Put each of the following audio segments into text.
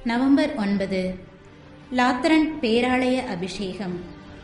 November ஒன்பது Lateran பேராலய அபிஷேகம்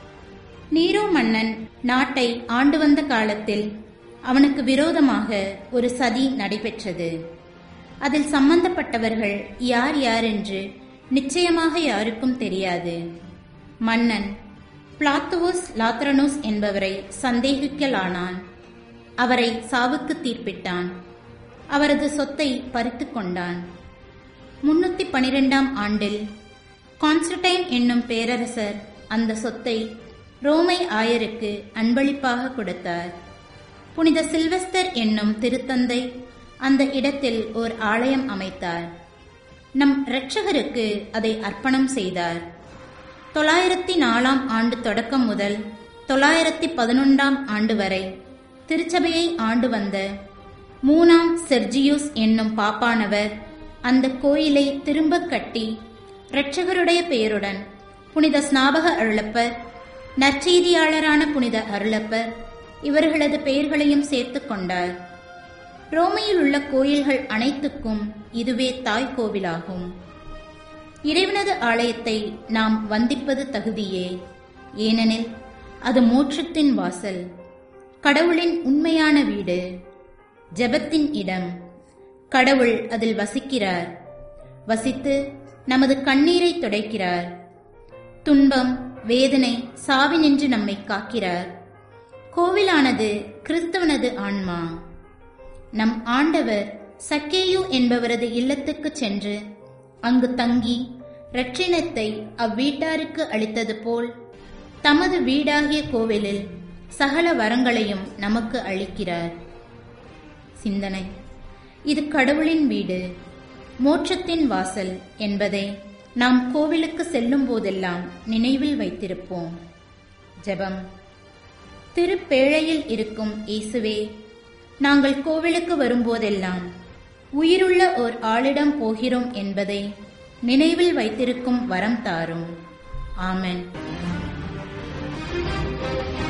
நீரோ மன்னன் நாட்டை ஆண்டு வந்த காலத்தில் அவனுக்கு விரோதமாக ஒரு சதி நடைபெற்றது அதில் சம்பந்தப்பட்டவர்கள் யார் யார் என்று நிச்சயமாக யாருக்கும் தெரியாது மன்னன் பிளாத்துவோஸ் லாத்ரனோஸ் என்பவரை சந்தேகிக்கலானான் அவரை சாவுக்கு தீர்ப்பிட்டான் அவரது சொத்தை பறித்து கொண்டான் முன்னூத்தி பனிரெண்டாம் ஆண்டில் கான்ஸ்டன்டைன் என்னும் பேரரசர் அந்த சொத்தை ரோமை ஆயருக்கு அன்பளிப்பாக கொடுத்தார் புனித சில்வஸ்டர் என்னும் திருத்தந்தை அந்த இடத்தில் ஓர் ஆலயம் அமைத்தார் நம் இரட்சகருக்கு அதை அர்ப்பணம் செய்தார் தொள்ளாயிரத்தி நாலாம் ஆண்டு தொடக்கம் முதல் தொள்ளாயிரத்தி பதினொன்றாம் ஆண்டு வரை திருச்சபையை ஆண்டு வந்த மூனாம் செர்ஜியூஸ் என்னும் பாப்பானவர் அந்த கோயிலை திரும்ப கட்டி இரட்சகருடைய பெயருடன் புனித ஸ்நாபக அருளப்பர் நற்செய்தியாளரான புனித அருளப்பர் இவர்களது பெயர்களையும் சேர்த்து கொண்டார் ரோமையில் உள்ள கோயில்கள் அனைத்துக்கும் இதுவே தாய் கோவிலாகும் இறைவனது ஆலயத்தை நாம் வந்திப்பது தகுதியே ஏனெனில் அது மோட்சத்தின் வாசல் கடவுளின் உண்மையான வீடு ஜெபத்தின் இடம் கடவுள் அதில் வசிக்கிறார் வசித்து நமது கண்ணீரை துடைக்கிறார் துன்பம் வேதனை சாவினின்று நம்மை காக்கிறார் கோவிலானது கிறிஸ்தவனது ஆன்மா நம் ஆண்டவர் சக்கேயு என்பவரது இல்லத்துக்கு சென்று அங்கு தங்கி இரட்சினத்தை அவ்வீட்டாருக்கு அளித்தது போல் தமது வீடாகிய கோவிலில் சகல வரங்களையும் நமக்கு அளிக்கிறார் சிந்தனை இது கடவுளின் வீடு மோட்சத்தின் வாசல் என்பதை நாம் கோவிலுக்கு செல்லும் போதெல்லாம் நினைவில் வைத்திருப்போம் ஜெபம் திருப்பேழையில் இருக்கும் இயேசுவே நாங்கள் கோவிலுக்கு வரும்போதெல்லாம் உயிருள்ள ஓர் ஆளிடம் போகிறோம் என்பதை நினைவில் வைத்திருக்கும் வரம் தாரும் ஆமென்